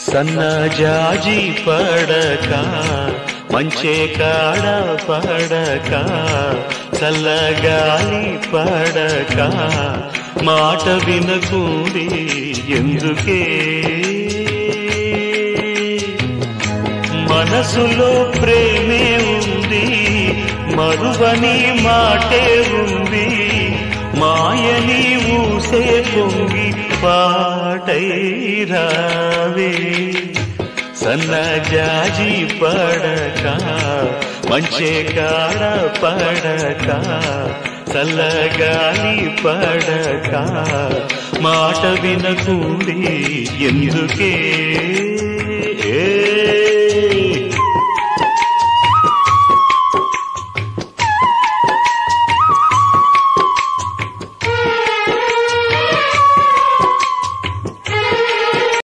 సన్నజాజి పడక మంచే కాడ పడక చల్లగాలి పడక మాట వినకుంది ఎందుకే మనసులో ప్రేమే ఉంది మరువని మాటే ఉంది మాయని ఊసే పొంగి పాటై రావే సన్నజాజి పడక మంచే కాడ పడక చల్లగాలి పడక మాట వినకుంది ఎందుకే